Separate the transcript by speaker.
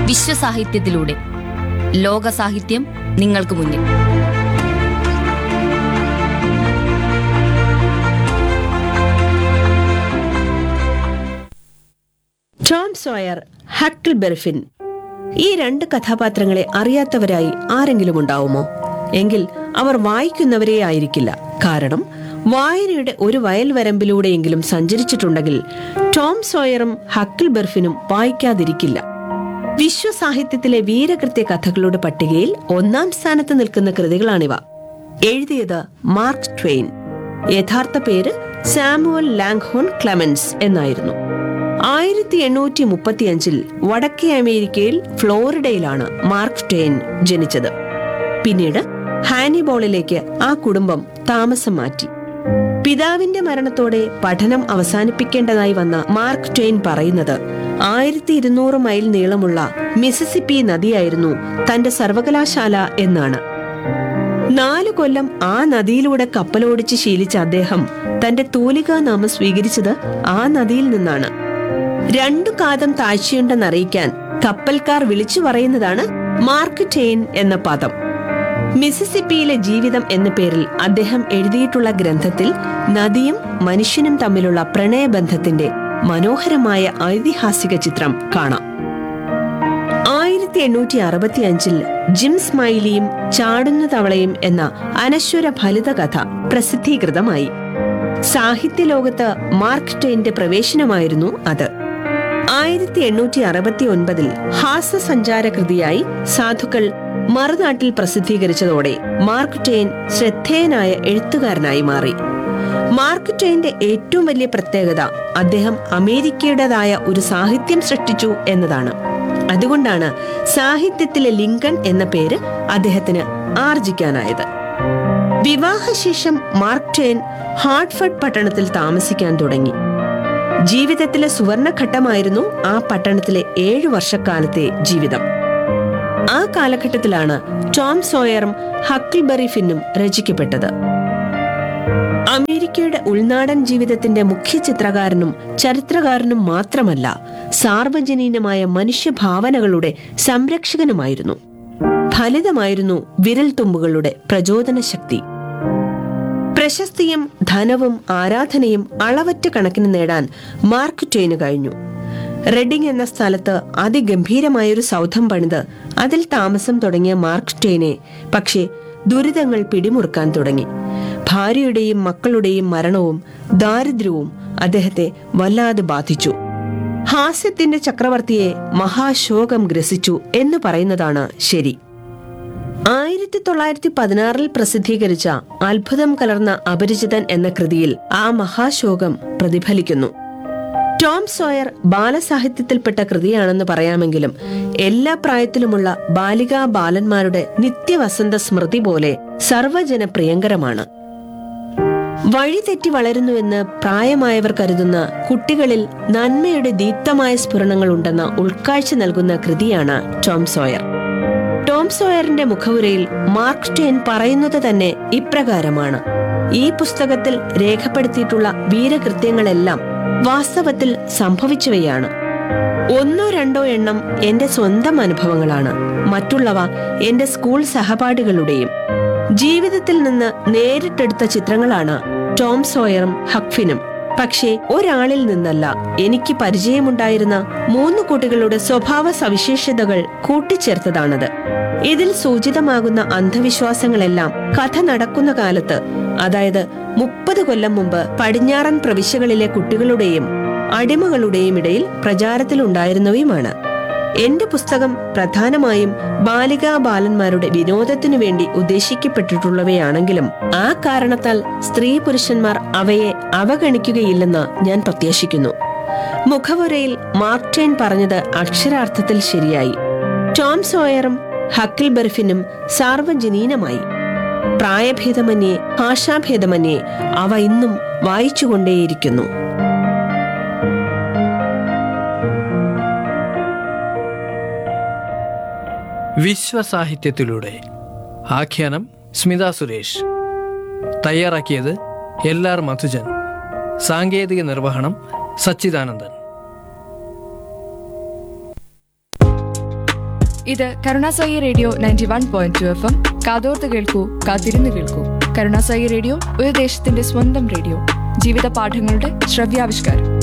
Speaker 1: വിശ്വസാഹിത്യത്തിലൂടെ ലോക സാഹിത്യം നിങ്ങൾക്ക് മുന്നിൽ
Speaker 2: ടോം സോയർ ഹക്കിൾ ബെർഫിൻ ഈ രണ്ട് കഥാപാത്രങ്ങളെ അറിയാത്തവരായി ആരെങ്കിലും ഉണ്ടാവുമോ എങ്കിൽ അവർ വായിക്കുന്നവരേ ആയിരിക്കില്ല കാരണം വായനയുടെ ഒരു വയൽ വരമ്പിലൂടെയെങ്കിലും സഞ്ചരിച്ചിട്ടുണ്ടെങ്കിൽ ടോം സോയറും ഹക്കിൾ ബെർഫിനും വായിക്കാതിരിക്കില്ല വിശ്വസാഹിത്യത്തിലെ വീരകൃത്യ കഥകളുടെ പട്ടികയിൽ ഒന്നാം സ്ഥാനത്ത് നിൽക്കുന്ന കൃതികളാണിവ എഴുതിയത് മാർക്ക് ട്വെയിൻ യഥാർത്ഥ പേര് സാമുവൽ ലാങ്ഹോൺ ക്ലെമൻസ് എന്നായിരുന്നു ആയിരത്തി എണ്ണൂറ്റി മുപ്പത്തിയഞ്ചിൽ വടക്കേ അമേരിക്കയിൽ ഫ്ലോറിഡയിലാണ് മാർക്ക് ട്വെയിൻ ജനിച്ചത് പിന്നീട് ഹാനിബോളിലേക്ക് ആ കുടുംബം താമസം മാറ്റി പിതാവിന്റെ മരണത്തോടെ പഠനം അവസാനിപ്പിക്കേണ്ടതായി വന്ന മാർക്ക് ട്വെയിൻ പറയുന്നത് ആയിരത്തി ഇരുന്നൂറ് മൈൽ നീളമുള്ള മിസിസിപ്പി നദിയായിരുന്നു തന്റെ സർവകലാശാല എന്നാണ് നാലു കൊല്ലം ആ നദിയിലൂടെ കപ്പലോടിച്ച് ശീലിച്ച അദ്ദേഹം തന്റെ തൂലികാ നാമം സ്വീകരിച്ചത് ആ നദിയിൽ നിന്നാണ് രണ്ടു കാതം താഴ്ചയുണ്ടെന്നറിയിക്കാൻ കപ്പൽക്കാർ വിളിച്ചു പറയുന്നതാണ് മാർക്ക് ടെയിൻ എന്ന പദം മിസിസിപ്പിയിലെ ജീവിതം എന്ന പേരിൽ അദ്ദേഹം എഴുതിയിട്ടുള്ള ഗ്രന്ഥത്തിൽ നദിയും മനുഷ്യനും തമ്മിലുള്ള പ്രണയബന്ധത്തിന്റെ മനോഹരമായ ഐതിഹാസിക ചിത്രം കാണാം ആയിരത്തി എണ്ണൂറ്റി അറുപത്തി അഞ്ചിൽ ജിം സ്മൈലിയും ചാടുന്ന തവളയും എന്ന അനശ്വര ഫലിത കഥ പ്രസിദ്ധീകൃതമായി സാഹിത്യ ലോകത്ത് മാർക്ക് ട്വെയിന്റെ പ്രവേശനമായിരുന്നു അത് ആയിരത്തി എണ്ണൂറ്റി അറുപത്തി ഒൻപതിൽ ഹാസ്യസഞ്ചാര കൃതിയായി സാധുക്കൾ മറുനാട്ടിൽ പ്രസിദ്ധീകരിച്ചതോടെ മാർക്ക് ട്വെയിൻ ശ്രദ്ധേയനായ എഴുത്തുകാരനായി മാറി മാർക്ക് ട്വെയിന്റെ ഏറ്റവും വലിയ പ്രത്യേകത അദ്ദേഹം അമേരിക്കയുടേതായ ഒരു സാഹിത്യം സൃഷ്ടിച്ചു എന്നതാണ് അതുകൊണ്ടാണ് സാഹിത്യത്തിലെ ലിങ്കൺ എന്ന പേര് അദ്ദേഹത്തിന് ആർജിക്കാനായത് വിവാഹശേഷം മാർക്ക് ട്വെയിൻ ഹാർട്ട്ഫർഡ് പട്ടണത്തിൽ താമസിക്കാൻ തുടങ്ങി ജീവിതത്തിലെ സുവർണഘട്ടമായിരുന്നു ആ പട്ടണത്തിലെ ഏഴു വർഷക്കാലത്തെ ജീവിതം ആ കാലഘട്ടത്തിലാണ് ടോം സോയറും ഹക്കിൾബറി ഫിന്നും രചിക്കപ്പെട്ടത് അമേരിക്കയുടെ ഉൾനാടൻ ജീവിതത്തിന്റെ മുഖ്യ ചിത്രകാരനും ചരിത്രകാരനും മാത്രമല്ല സാർവജനീനമായ മനുഷ്യഭാവനകളുടെ സംരക്ഷകനുമായിരുന്നു ഫലിതമായിരുന്നു വിരൽത്തുമ്പുകളുടെ പ്രചോദന ശക്തി പ്രശസ്തിയും ധനവും ആരാധനയും അളവറ്റ കണക്കിന് നേടാൻ മാർക്ക് ട്വെയിന് കഴിഞ്ഞു റെഡിംഗ് എന്ന സ്ഥലത്ത് അതിഗംഭീരമായൊരു സൗധം പണിത് അതിൽ താമസം തുടങ്ങിയ മാർക്ക് ട്വെയിനെ പക്ഷേ ദുരിതങ്ങൾ പിടിമുറുക്കാൻ തുടങ്ങി ഭാര്യയുടെയും മക്കളുടെയും മരണവും ദാരിദ്ര്യവും അദ്ദേഹത്തെ വല്ലാതെ ബാധിച്ചു ഹാസ്യത്തിന്റെ ചക്രവർത്തിയെ മഹാശോകം ഗ്രസിച്ചു എന്ന് പറയുന്നതാണ് ശരി ആയിരത്തി തൊള്ളായിരത്തി പതിനാറിൽ പ്രസിദ്ധീകരിച്ച അത്ഭുതം കലർന്ന അപരിചിതൻ എന്ന കൃതിയിൽ ആ മഹാശോകം പ്രതിഫലിക്കുന്നു ടോം സോയർ ബാലസാഹിത്യത്തിൽപ്പെട്ട കൃതിയാണെന്ന് പറയാമെങ്കിലും എല്ലാ പ്രായത്തിലുമുള്ള ബാലികാ ബാലന്മാരുടെ നിത്യവസന്ത സ്മൃതി പോലെ സർവജനപ്രിയങ്കരമാണ് വഴിതെറ്റി വളരുന്നുവെന്ന് പ്രായമായവർ കരുതുന്ന കുട്ടികളിൽ നന്മയുടെ ദീപ്തമായ സ്ഫുരണങ്ങൾ ഉണ്ടെന്ന ഉൾക്കാഴ്ച നൽകുന്ന കൃതിയാണ് ടോം സോയർ ടോം സോയറിന്റെ മുഖവുരയിൽ മാർക്ക് ട്വെയിൻ പറയുന്നത് തന്നെ ഇപ്രകാരമാണ് ഈ പുസ്തകത്തിൽ രേഖപ്പെടുത്തിയിട്ടുള്ള വീരകൃത്യങ്ങളെല്ലാം വാസ്തവത്തിൽ സംഭവിച്ചവയാണ് ഒന്നോ രണ്ടോ എണ്ണം എന്റെ സ്വന്തം അനുഭവങ്ങളാണ് മറ്റുള്ളവ എന്റെ സ്കൂൾ സഹപാഠികളുടെയും ജീവിതത്തിൽ നിന്ന് നേരിട്ടെടുത്ത ചിത്രങ്ങളാണ് ടോം സോയറും ഹക്ഫിനും പക്ഷേ ഒരാളിൽ നിന്നല്ല എനിക്ക് പരിചയമുണ്ടായിരുന്ന മൂന്ന് കുട്ടികളുടെ സ്വഭാവ സവിശേഷതകൾ കൂട്ടിച്ചേർത്തതാണത് ഇതിൽ സൂചിതമാകുന്ന അന്ധവിശ്വാസങ്ങളെല്ലാം കഥ നടക്കുന്ന കാലത്ത് അതായത് മുപ്പത് കൊല്ലം മുമ്പ് പടിഞ്ഞാറൻ പ്രവിശ്യകളിലെ കുട്ടികളുടെയും അടിമകളുടെയും ഇടയിൽ പ്രചാരത്തിലുണ്ടായിരുന്നവയുമാണ് എന്റെ പുസ്തകം പ്രധാനമായും ബാലികാ ബാലന്മാരുടെ വിനോദത്തിനു വേണ്ടി ഉദ്ദേശിക്കപ്പെട്ടിട്ടുള്ളവയാണെങ്കിലും ആ കാരണത്താൽ സ്ത്രീ പുരുഷന്മാർ അവയെ അവഗണിക്കുകയില്ലെന്ന് ഞാൻ പ്രത്യാശിക്കുന്നു മുഖവുരയിൽ മാർട്ടൈൻ പറഞ്ഞത് അക്ഷരാർത്ഥത്തിൽ ശരിയായി ടോം സോയറും ഹക്കിൾ ബെർഫിനും സാർവജനീനമായി പ്രായഭേദമന്യേ ഭാഷാഭേദമന്യേ അവ ഇന്നും വായിച്ചുകൊണ്ടേയിരിക്കുന്നു
Speaker 3: വിശ്വസാഹിത്യത്തിലൂടെ ആഖ്യാനം സ്മിത സുരേഷ് തയ്യാറാക്കിയത് എൽ ആർ മധുജൻ സാങ്കേതിക നിർവഹണം സച്ചിദാനന്ദൻ
Speaker 4: ഇത് Karunasai radio ninety one point two F M കാതോർത്ത് കേൾക്കൂ കാത്തിരുന്ന് കേൾക്കൂ കരുണാസായി റേഡിയോ ഒരു ദേശത്തിന്റെ സ്വന്തം റേഡിയോ ജീവിത പാഠങ്ങളുടെ ശ്രവ്യാവിഷ്കാരം